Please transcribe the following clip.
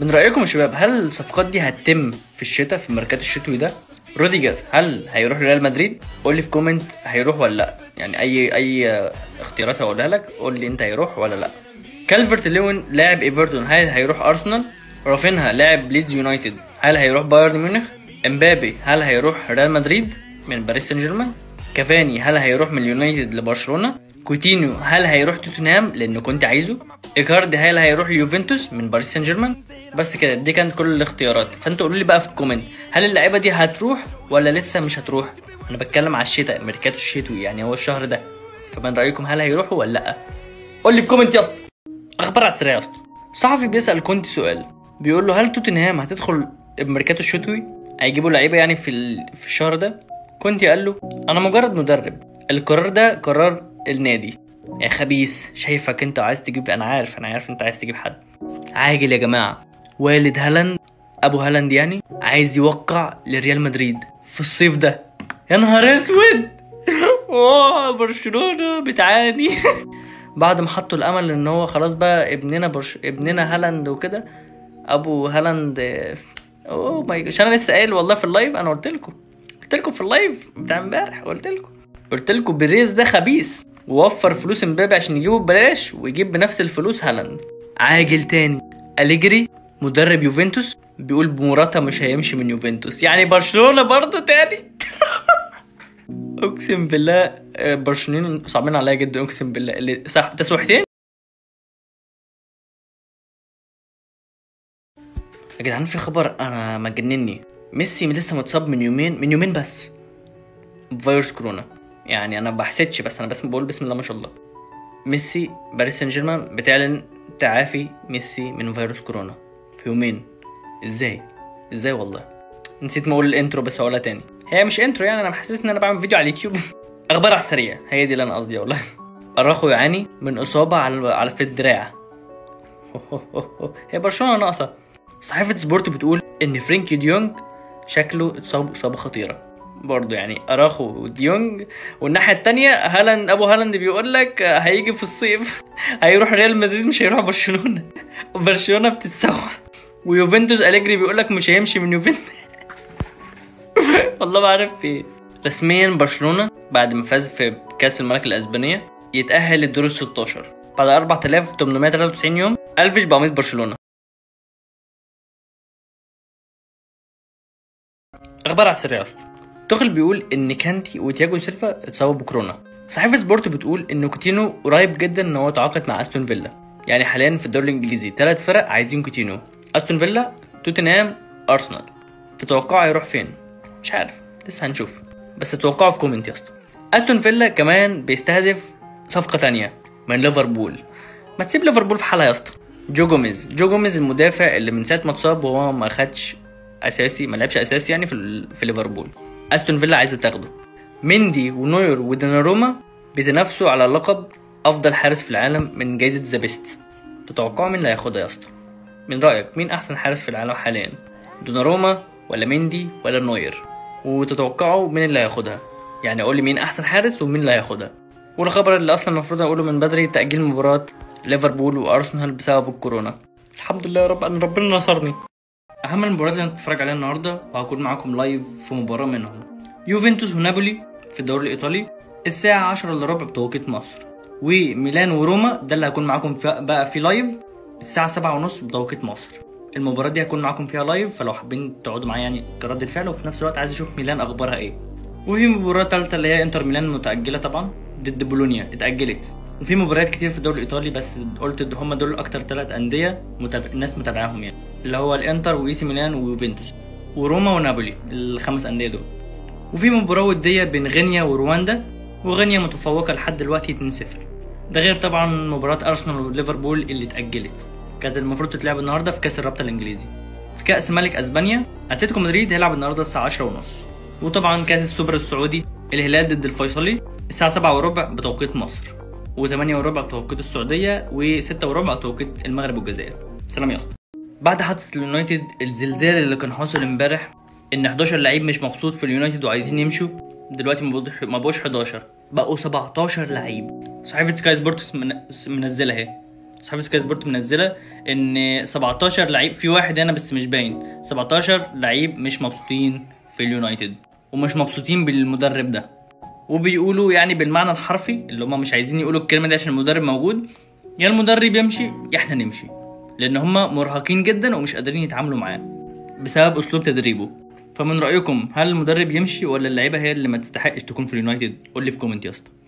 من رايكم يا شباب هل الصفقات دي هتتم في الشتاء في الميركاتو الشتوي ده روديجر هل هيروح ريال مدريد قول لي في كومنت هيروح ولا لا يعني اي اي اختيارات هقولها لك قول لي انت هيروح ولا لا كالفرت لوين لاعب ايفرتون هل هيروح ارسنال رافينها لاعب ليدز يونايتد هل هيروح بايرن ميونخ امبابي هل هيروح ريال مدريد من باريس سان جيرمان كافاني هل هيروح من اليونايتد لبرشلونه كوتينيو هل هيروح توتنهام لانه كنت عايزه ايكاردي هل هيروح ليوفنتوس من باريس سان جيرمان بس كده دي كانت كل الاختيارات فانتوا قولوا لي بقى في الكومنت هل اللعيبه دي هتروح ولا لسه مش هتروح انا بتكلم على الشتاء الميركاتو الشتوي يعني هو الشهر ده فمن رايكم هل هيروحوا ولا لا قول لي في كومنت يا اسطى اخبار على السريع يا اسطى صحفي بيسال كونتي سؤال بيقول له هل توتنهام هتدخل الميركاتو الشتوي هيجيبوا لعيبه يعني في ال... في الشهر ده كونتي قال له انا مجرد مدرب القرار ده قرار النادي يا خبيث شايفك انت عايز تجيب انا عارف انا عارف انت عايز تجيب حد عاجل يا جماعه والد هالاند ابو هالاند يعني عايز يوقع لريال مدريد في الصيف ده يا نهار اسود اوه برشلونه بتعاني بعد ما حطوا الامل ان هو خلاص بقى ابننا برش... ابننا هالاند وكده ابو هالاند اوه ماي جاد انا لسه قايل والله في اللايف انا قلت لكم قلت لكم في اللايف بتاع امبارح قلت لكم قلت لكم بيريز ده خبيث ووفر فلوس امبابي عشان يجيبه ببلاش ويجيب بنفس الفلوس هالاند عاجل تاني أليجري مدرب يوفنتوس بيقول بمراتا مش هيمشي من يوفنتوس يعني برشلونة برضه تاني اقسم بالله آه، برشلونة صعبين عليا جدا اقسم بالله اللي صح تسويحتين يا جدعان في خبر انا مجنني ميسي لسه متصاب من يومين من يومين بس بفيروس كورونا يعني انا بحسدش بس انا بس بقول بسم الله ما شاء الله ميسي باريس سان جيرمان بتعلن تعافي ميسي من فيروس كورونا في يومين ازاي ازاي والله نسيت ما اقول الانترو بس هقولها تاني هي مش انترو يعني انا محسس ان انا بعمل فيديو على اليوتيوب اخبار على السريع هي دي اللي انا قصدي والله اراخو يعاني من اصابه على على في الدراع هي برشلونه ناقصه صحيفه سبورت بتقول ان فرينكي ديونج شكله اتصاب اصابه خطيره برضه يعني اراخو وديونج والناحيه التانية هالاند ابو هالاند بيقول لك هيجي في الصيف هيروح ريال مدريد مش هيروح برشلونه برشلونه بتتسوح ويوفنتوس اليجري بيقول لك مش هيمشي من يوفنتوس والله ما عارف في ايه رسميا برشلونه بعد ما فاز في كاس الملك الاسبانيه يتاهل للدور ال 16 بعد 4893 يوم الفش بقميص برشلونه اخبار على السريع يا اسطى توخل بيقول ان كانتي وتياجو سيلفا اتصابوا بكورونا صحيفه سبورت بتقول ان كوتينو قريب جدا ان هو يتعاقد مع استون فيلا يعني حاليا في الدوري الانجليزي ثلاث فرق عايزين كوتينو استون فيلا توتنهام ارسنال تتوقعوا هيروح فين مش عارف لسه هنشوف بس تتوقعوا في كومنت يا اسطى استون فيلا كمان بيستهدف صفقه تانية من ليفربول ما تسيب ليفربول في حالها يا اسطى جو جوميز جو جوميز المدافع اللي من ساعه ما اتصاب وهو ما خدش اساسي ما لعبش اساسي يعني في ال- في ليفربول استون فيلا عايزه تاخده مندي ونوير ودوناروما بيتنافسوا على لقب افضل حارس في العالم من جائزه ذا بيست تتوقعوا مين اللي هياخدها يا اسطى من رايك مين احسن حارس في العالم حاليا دوناروما ولا مندي ولا نوير وتتوقعوا مين اللي هياخدها يعني قول لي مين احسن حارس ومين اللي هياخدها والخبر اللي اصلا المفروض اقوله من بدري تاجيل مباراه ليفربول وارسنال بسبب الكورونا الحمد لله يا رب ان ربنا نصرني اهم المباريات اللي هنتفرج عليها النهارده وهكون معاكم لايف في مباراه منهم يوفنتوس ونابولي في الدوري الايطالي الساعه 10 الا ربع بتوقيت مصر وميلان وروما ده اللي هكون معاكم في بقى في لايف الساعه 7 ونص بتوقيت مصر المباراة دي هكون معاكم فيها لايف فلو حابين تقعدوا معايا يعني كرد الفعل وفي نفس الوقت عايز اشوف ميلان اخبارها ايه وفي مباراة تالتة اللي هي انتر ميلان متأجلة طبعا ضد بولونيا اتأجلت وفي مباريات كتير في الدوري الايطالي بس قلت ان هم دول اكتر ثلاث انديه متابع... الناس متابعاهم يعني اللي هو الانتر واي سي ميلان ويوفنتوس وروما ونابولي الخمس انديه دول وفي مباراه وديه بين غينيا ورواندا وغينيا متفوقه لحد دلوقتي 2-0 ده غير طبعا مباراه ارسنال وليفربول اللي اتاجلت كانت المفروض تتلعب النهارده في كاس الرابطه الانجليزي في كاس ملك اسبانيا اتلتيكو مدريد هيلعب النهارده الساعه 10 ونص وطبعا كاس السوبر السعودي الهلال ضد الفيصلي الساعه 7 وربع بتوقيت مصر و8 وربع بتوقيت السعوديه و6 وربع بتوقيت المغرب والجزائر سلام يا اسطى بعد حادثه اليونايتد الزلزال اللي كان حاصل امبارح ان 11 لعيب مش مبسوط في اليونايتد وعايزين يمشوا دلوقتي ما بقوش ما بقوش 11 بقوا 17 لعيب صحيفه سكاي سبورتس من- منزلها اهي صحيفه سكاي سبورت منزله ان 17 لعيب في واحد هنا بس مش باين 17 لعيب مش مبسوطين في اليونايتد ومش مبسوطين بالمدرب ده وبيقولوا يعني بالمعنى الحرفي اللي هم مش عايزين يقولوا الكلمه دي عشان المدرب موجود يا المدرب يمشي يا احنا نمشي لان هم مرهقين جدا ومش قادرين يتعاملوا معاه بسبب اسلوب تدريبه فمن رايكم هل المدرب يمشي ولا اللعيبه هي اللي ما تستحقش تكون في اليونايتد قول لي في كومنت يا اسطى